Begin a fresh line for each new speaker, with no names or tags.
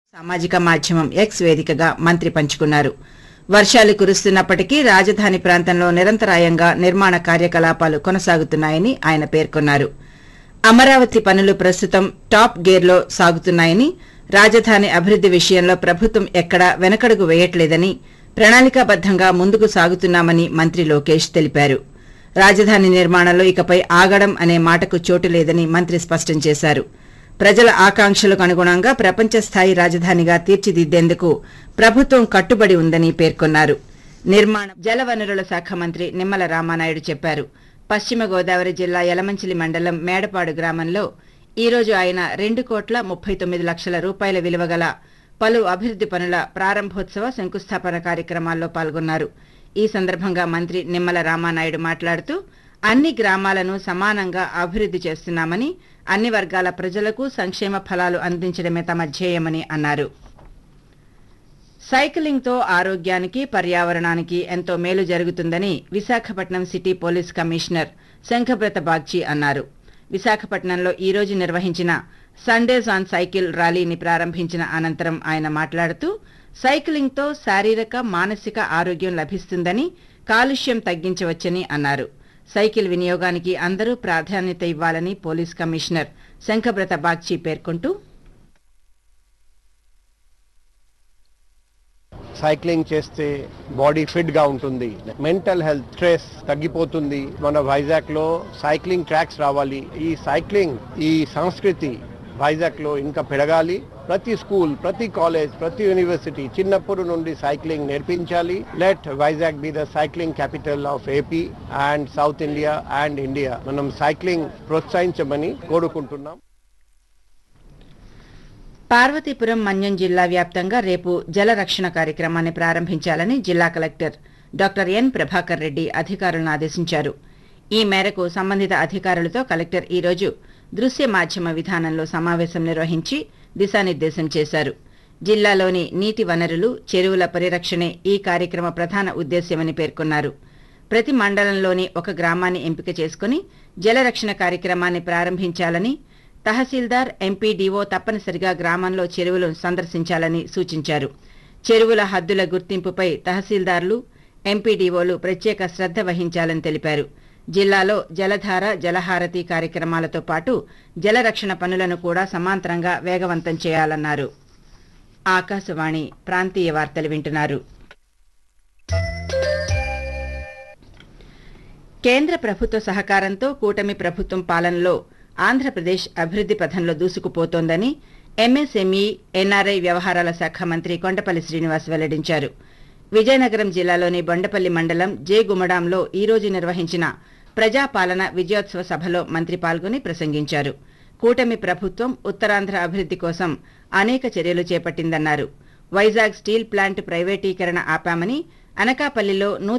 సామాజిక మాధ్యమం ఎక్స్ వేదికగా మంత్రి పంచుకున్నారు వర్షాలు కురుస్తున్నప్పటికీ రాజధాని ప్రాంతంలో నిరంతరాయంగా నిర్మాణ కార్యకలాపాలు కొనసాగుతున్నాయని ఆయన పేర్కొన్నారు అమరావతి పనులు ప్రస్తుతం టాప్ గేర్లో సాగుతున్నాయని రాజధాని అభివృద్ది విషయంలో ప్రభుత్వం ఎక్కడా వెనకడుగు వేయట్లేదని ప్రణాళికాబద్దంగా ముందుకు సాగుతున్నామని మంత్రి లోకేష్ తెలిపారు రాజధాని నిర్మాణంలో ఇకపై ఆగడం అనే మాటకు చోటు లేదని మంత్రి స్పష్టం చేశారు ప్రజల ఆకాంక్షలకు అనుగుణంగా ప్రపంచ స్థాయి రాజధానిగా తీర్చిదిద్దేందుకు ప్రభుత్వం కట్టుబడి ఉందని పేర్కొన్నారు నిర్మాణ జలవనరుల శాఖ మంత్రి నిమ్మల రామానాయుడు చెప్పారు పశ్చిమ గోదావరి జిల్లా యలమంచిలి మండలం మేడపాడు గ్రామంలో ఈ రోజు ఆయన రెండు కోట్ల ముప్పై తొమ్మిది లక్షల రూపాయల విలువ గల పలు అభివృద్ది పనుల ప్రారంభోత్సవ శంకుస్థాపన కార్యక్రమాల్లో పాల్గొన్నారు ఈ సందర్భంగా మంత్రి నిమ్మల రామానాయుడు మాట్లాడుతూ అన్ని గ్రామాలను సమానంగా అభివృద్ది చేస్తున్నామని అన్ని వర్గాల ప్రజలకు సంక్షేమ ఫలాలు అందించడమే తమ ధ్యేయమని అన్నారు సైకిలింగ్తో ఆరోగ్యానికి పర్యావరణానికి ఎంతో మేలు జరుగుతుందని Visakhapatnam city police commissioner Shankhabrata Bagchi అన్నారు విశాఖపట్నంలో ఈ రోజు నిర్వహించిన సండేస్ ఆన్ సైకిల్ ర్యాలీని ప్రారంభించిన అనంతరం ఆయన మాట్లాడుతూ సైకిలింగ్తో శారీరక మానసిక ఆరోగ్యం లభిస్తుందని కాలుష్యం తగ్గించవచ్చని అన్నారు సైకిల్ వినియోగానికి అందరూ ప్రాధాన్యత ఇవ్వాలని పోలీస్ కమిషనర్ శంఖబ్రత బాగ్చి పేర్కొంటూ
సైక్లింగ్ చేస్తే బాడీ ఫిట్ గా ఉంటుంది మెంటల్ హెల్త్ స్ట్రెస్ తగ్గిపోతుంది మన వైజాగ్ లో సైక్లింగ్ ట్రాక్స్ రావాలి ఈ సైక్లింగ్ ఈ సంస్కృతి వైజాగ్ లో ఇంకా పెరగాలి ప్రతి స్కూల్ ప్రతి కాలేజ్ ప్రతి యూనివర్సిటీ చిన్నప్పుడు నుండి సైక్లింగ్ నేర్పించాలి let Vizag be the cycling capital of AP and south India and India మనం సైక్లింగ్ ప్రోత్సహించమని కోరుకుంటున్నాం
పార్వతీపురం మన్యం జిల్లా వ్యాప్తంగా రేపు జల రక్షణ కార్యక్రమాన్ని ప్రారంభించాలని జిల్లా collector doctor N Prabhakar Reddy అధికారులను ఆదేశించారు ఈ మేరకు సంబంధిత అధికారులతో కలెక్టర్ ఈ రోజు దృశ్య మాధ్యమ విధానంలో సమావేశం నిర్వహించి దిశానిర్దేశం చేశారు జిల్లాలోని నీటి వనరులు చెరువుల పరిరక్షణే ఈ కార్యక్రమ ప్రధాన ఉద్దేశ్యమని పేర్కొన్నారు ప్రతి మండలంలోని ఒక గ్రామాన్ని ఎంపిక చేసుకుని జల రక్షణ కార్యక్రమాన్ని ప్రారంభించాలని తహసీల్దార్ ఎంపీడీఓ తప్పనిసరిగా గ్రామంలో చెరువులను సందర్శించాలని సూచించారు చెరువుల హద్దుల గుర్తింపుపై తహసీల్దార్లు ఎంపీడీఓలు ప్రత్యేక శ్రద్ధ వహించాలని తెలిపారు జిల్లాలో జలధార జలహారతి కార్యక్రమాలతో పాటు జలరక్షణ పనులను కూడా సమాంతరంగా వేగవంతం చేయాలన్నారు ఆకాశవాణి ప్రాంతీయ వార్తలు వింటున్నారు కేంద్ర ప్రభుత్వ సహకారంతో కూటమి ప్రభుత్వం పాలనలో ఆంధ్రప్రదేశ్ అభివృద్ది పథంలో దూసుకుపోతోందని ఎంఎస్ఎంఈ ఎన్ఆర్ఐ వ్యవహారాల శాఖ మంత్రి కొండపల్లి శ్రీనివాస్ వెల్లడించారు విజయనగరం జిల్లాలోని బొండపల్లి మండలం జే గుమడాంలో ఈ రోజు నిర్వహించిన ప్రజాపాలన విజయోత్సవ సభలో మంత్రి పాల్గొని ప్రసంగించారు కూటమి ప్రభుత్వం ఉత్తరాంధ్ర అభివృద్ది కోసం అనేక చర్యలు చేపట్టిందన్నారు వైజాగ్ స్టీల్ ప్లాంట్ ప్రైవేటీకరణ ఆపామని అనకాపల్లిలో నూతన